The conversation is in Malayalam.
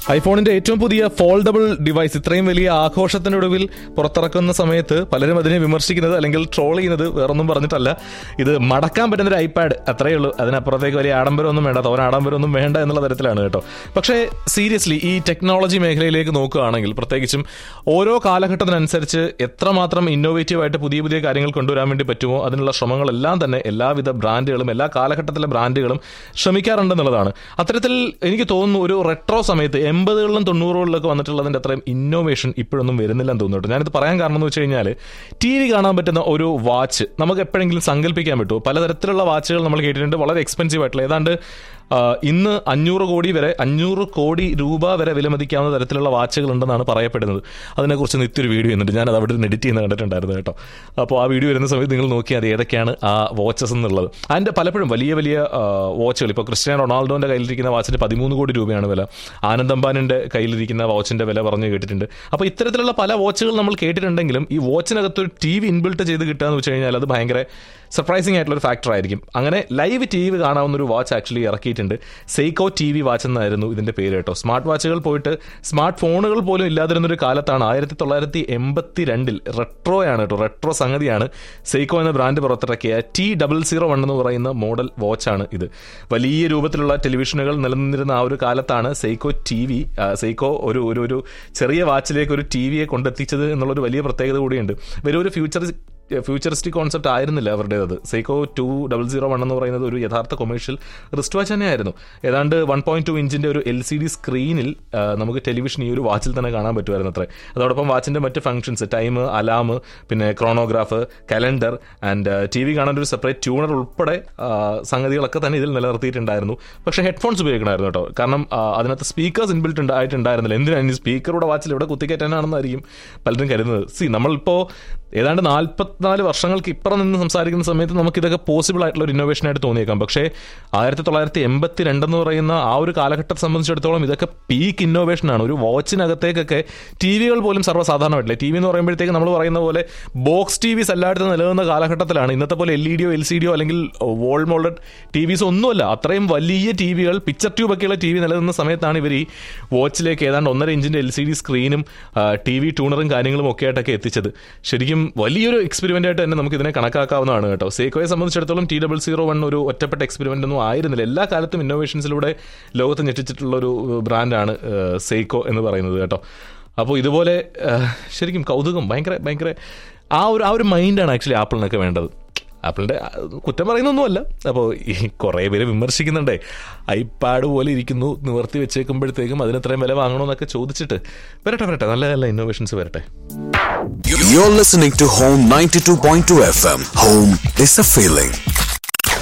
ഐഫോണിന്റെ ഏറ്റവും പുതിയ ഫോൾഡബിൾ ഡിവൈസ് ഇത്രയും വലിയ ആഘോഷത്തിനൊടുവിൽ പുറത്തിറക്കുന്ന സമയത്ത് പലരും അതിനെ വിമർശിക്കുന്നത് അല്ലെങ്കിൽ ട്രോൾ ചെയ്യുന്നത് വേറൊന്നും പറഞ്ഞിട്ടല്ല ഇത് മടക്കാൻ പറ്റുന്ന ഒരു ഐപാഡ് അത്രയേ ഉള്ളൂ അതിനപ്പുറത്തേക്ക് വലിയ ആഡംബരമൊന്നും വേണ്ട തോന ആഡംബരമൊന്നും വേണ്ട എന്നുള്ള തരത്തിലാണ് കേട്ടോ പക്ഷേ സീരിയസ്ലി ഈ ടെക്നോളജി മേഖലയിലേക്ക് നോക്കുകയാണെങ്കിൽ പ്രത്യേകിച്ചും ഓരോ കാലഘട്ടത്തിനനുസരിച്ച് എത്രമാത്രം ഇന്നോവേറ്റീവ് ആയിട്ട് പുതിയ പുതിയ കാര്യങ്ങൾ കൊണ്ടുവരാൻ വേണ്ടി പറ്റുമോ അതിനുള്ള ശ്രമങ്ങളെല്ലാം തന്നെ എല്ലാവിധ ബ്രാൻഡുകളും എല്ലാ കാലഘട്ടത്തിലെ ബ്രാൻഡുകളും ശ്രമിക്കാറുണ്ടെന്നുള്ളതാണ് അത്തരത്തിൽ എനിക്ക് തോന്നുന്നു ഒരു റെട്രോ സമയത്ത് എൺപതുകളിലും തൊണ്ണൂറുകളിലൊക്കെ വന്നിട്ടുള്ളതിന്റെ അത്രയും ഇന്നോവേഷൻ ഇപ്പോഴൊന്നും വരുന്നില്ലെന്ന് തോന്നുന്നു കേട്ടോ ഞാനിത് പറയാൻ കാരണം എന്ന് വെച്ച് കഴിഞ്ഞാൽ ടി വി കാണാൻ പറ്റുന്ന ഒരു വാച്ച് നമുക്ക് എപ്പോഴെങ്കിലും സങ്കല്പിക്കാൻ പറ്റുമോ പലതരത്തിലുള്ള വാച്ചുകൾ നമ്മൾ കേട്ടിട്ടുണ്ട് വളരെ എക്സ്പെൻസീവ് ആയിട്ടുള്ള ഏതാണ്ട് ആ, ഇന്ന് അഞ്ഞൂറ് കോടി വരെ അഞ്ഞൂറ് കോടി രൂപ വരെ വിലമതിക്കാവുന്ന തരത്തിലുള്ള വാച്ചുകൾ ഉണ്ടെന്നാണ് പറയപ്പെടുന്നത് അതിനെക്കുറിച്ച് നിത്യൊരു വീഡിയോ ചെയ്യുന്നുണ്ട് ഞാൻ അത് അവിടെ നിന്ന് എഡിറ്റ് ചെയ്യുന്ന കണ്ടിട്ടുണ്ടായിരുന്നു കേട്ടോ അപ്പോൾ ആ വീഡിയോ വരുന്ന സമയത്ത് നിങ്ങൾ നോക്കിയാൽ അത് ഏതൊക്കെയാണ് ആ വാച്ചസ് എന്നുള്ളത് അതിൻ്റെ പലപ്പോഴും വലിയ വലിയ വാച്ചുകൾ ഇപ്പോൾ ക്രിസ്ത്യാനോ റൊണാൾഡോൻ്റെ കയ്യിലിരിക്കുന്ന വാച്ചിന് പതിമൂന്ന് കോടി രൂപയാണ് വില ആനന്ദ് അംബാനിൻ്റെ കയ്യിലിരിക്കുന്ന വാച്ചിൻ്റെ വില പറഞ്ഞു കേട്ടിട്ടുണ്ട് അപ്പോൾ ഇത്തരത്തിലുള്ള പല വാച്ചുകൾ നമ്മൾ കേട്ടിട്ടുണ്ടെങ്കിലും ഈ വാച്ചിനകത്ത് ഒരു ടി വി ഇൻബിൽട്ട് ചെയ്ത് കിട്ടുക എന്ന് വെച്ച് കഴിഞ്ഞാൽ അത് ഭയങ്കര സർപ്രൈസിംഗ് ആയിട്ടുള്ള ഒരു ഫാക്ടർ ആയിരിക്കും അങ്ങനെ ലൈവ് ടി വി കാണാവുന്ന ഒരു വാച്ച് ആക്ച്വലി ഇറക്കിയിട്ടുണ്ട് സെയ്ക്കോ ടി വി വാച്ച് എന്നായിരുന്നു ഇതിന്റെ പേര് കേട്ടോ സ്മാർട്ട് വാച്ചുകൾ പോയിട്ട് സ്മാർട്ട് ഫോണുകൾ പോലും ഇല്ലാതിരുന്ന ഒരു കാലത്താണ് ആയിരത്തി തൊള്ളായിരത്തി എൺപത്തി രണ്ടിൽ റെട്രോയാണ് കേട്ടോ റെട്രോ സംഗതിയാണ് സെയ്ക്കോ എന്ന ബ്രാൻഡ് പുറത്തിറക്കിയ ടി ഡബിൾ സീറോ വൺ എന്ന് പറയുന്ന മോഡൽ വാച്ചാണ് ഇത് വലിയ രൂപത്തിലുള്ള ടെലിവിഷനുകൾ നിലനിന്നിരുന്ന ആ ഒരു കാലത്താണ് സെയ്ക്കോ ടി വി സെയ്ക്കോ ഒരു ഒരു ഒരു ചെറിയ വാച്ചിലേക്ക് ഒരു ടി വിയെ കൊണ്ടെത്തിച്ചത് എന്നുള്ളൊരു വലിയ പ്രത്യേകത കൂടിയുണ്ട് വെറും ഒരു ഫ്യൂച്ചർ ഫ്യൂച്ചറിസ്റ്റിക് കോൺസെപ്റ്റ് ആയിരുന്നില്ല അവരുടേത് Seiko two double zero one എന്ന് പറയുന്നത് ഒരു യഥാർത്ഥ കൊമേഴ്ഷ്യൽ റിസ്റ്റ് വാച്ച് തന്നെയായിരുന്നു ഏതാണ്ട് വൺ പോയിന്റ് ടു ഇഞ്ചിന്റെ ഒരു എൽ സി ഡി സ്ക്രീനിൽ ആ, നമുക്ക് ടെലിവിഷൻ ഈ ഒരു വാച്ചിൽ തന്നെ കാണാൻ പറ്റുമായിരുന്നു അത്രേ അതോടൊപ്പം വാച്ചിന്റെ മറ്റ് ഫംഗ്ഷൻസ് ടൈം അലാം പിന്നെ chronograph calendar and T V കാണാൻ ഒരു സെപ്പറേറ്റ് ട്യൂണർ ഉൾപ്പെടെ ആ, സംഗതികളൊക്കെ തന്നെ ഇതിൽ നിലനിർത്തിയിട്ടുണ്ടായിരുന്നു പക്ഷേ ഹെഡ്ഫോൺസ് ഉപയോഗിക്കണമായിരുന്നു കേട്ടോ കാരണം ആ, അതിനകത്ത് സ്പീക്കേഴ്സ് ഇൻബിൽട്ട് ഉണ്ടായിട്ടുണ്ടായിരുന്നില്ല എന്തിനാണ് ഈ സ്പീക്കറുടെ വാച്ചിൽ ഇവിടെ കുത്തിക്കയറ്റാനാണെന്നായിരിക്കും പലരും കരുതുന്നത് സി നമ്മളിപ്പോൾ ഏതാണ്ട് നാൽപ്പത്തിനാല് വർഷങ്ങൾക്ക് ഇപ്പുറം നിന്ന് സംസാരിക്കുന്ന സമയത്ത് നമുക്ക് ഇതൊക്കെ പോസിബിൾ ആയിട്ടുള്ള ഒരു ഇന്നോവേഷൻ ആയിട്ട് തോന്നിയേക്കാം പക്ഷേ ആയിരത്തി തൊള്ളായിരത്തി എൺപത്തി രണ്ടെന്ന് പറയുന്ന ആ ഒരു കാലഘട്ടത്തെ സംബന്ധിച്ചിടത്തോളം ഇതൊക്കെ പീക്ക് ഇന്നോവേഷൻ ആണ് ഒരു വാച്ചിനകത്തേക്കൊക്കെ ടി വികൾ പോലും സർവ്വസാധാരണമായിട്ടില്ല ടി വി എന്ന് പറയുമ്പോഴത്തേക്ക് നമ്മൾ പറയുന്ന പോലെ ബോക്സ് ടി വിസ് എല്ലായിടത്തും നിലനിന്ന കാലഘട്ടത്തിലാണ് ഇന്നത്തെ പോലെ എൽ ഇ ഡിയോ എൽ സി ഡിയോ അല്ലെങ്കിൽ വോൾ മോൾഡഡ് ടി വിസ് ഒന്നുമല്ല അത്രയും വലിയ ടി വികൾ പിക്ചർ ട്യൂബ് ഒക്കെയുള്ള ടി വി നിലനിന്ന സമയത്താണ് ഇവർ ഈ വാച്ചിലേക്ക് ഏതാണ്ട് ഒന്നര ഇഞ്ചിന്റെ എൽ സി ഡി സ്ക്രീനും ടി വി ട്യൂണറും കാര്യങ്ങളും ഒക്കെ ആയിട്ടൊക്കെ എത്തിച്ചത് ശരിക്കും വലിയൊരു എക്സ്പെരിമെന്റ് ആയിട്ട് തന്നെ നമുക്ക് ഇതിനെ കണക്കാക്കാവുന്നതാണ് കേട്ടോ സേക്കോയെ സംബന്ധിച്ചിടത്തോളം ടി ഡബിൾ സീറോ വൺ ഒരു ഒറ്റപ്പെട്ട എക്സ്പെരിമെന്റ് ഒന്നും ആയിരുന്നില്ല എല്ലാ കാലത്തും ഇന്നോവേഷൻസിലൂടെ ലോകത്ത് ഞെട്ടിച്ചിട്ടുള്ള ഒരു ബ്രാൻഡാണ് സെയ്ക്കോ എന്ന് പറയുന്നത് കേട്ടോ അപ്പോൾ ഇതുപോലെ ഏഹ്, ശരിക്കും കൗതുകം ഭയങ്കര ഭയങ്കര ആ ഒരു ആ ഒരു മൈൻഡാണ് ആക്ച്വലി ആപ്പിളിനൊക്കെ വേണ്ടത് ആപ്പിളിന്റെ ആ, കുറ്റം പറയുന്നൊന്നുമല്ല അപ്പോൾ ഈ കുറേ പേര് വിമർശിക്കുന്നുണ്ടേ ഐപാഡ് പോലെ ഇരിക്കുന്നു നിവർത്തി വെച്ചേക്കുമ്പോഴത്തേക്കും അതിന് ഇത്രയും വില വാങ്ങണമെന്നൊക്കെ ചോദിച്ചിട്ട് വരട്ടെ വരട്ടെ നല്ല നല്ല ഇന്നോവേഷൻസ് വരട്ടെ You're listening to Home 92.2 FM. Home is a feeling.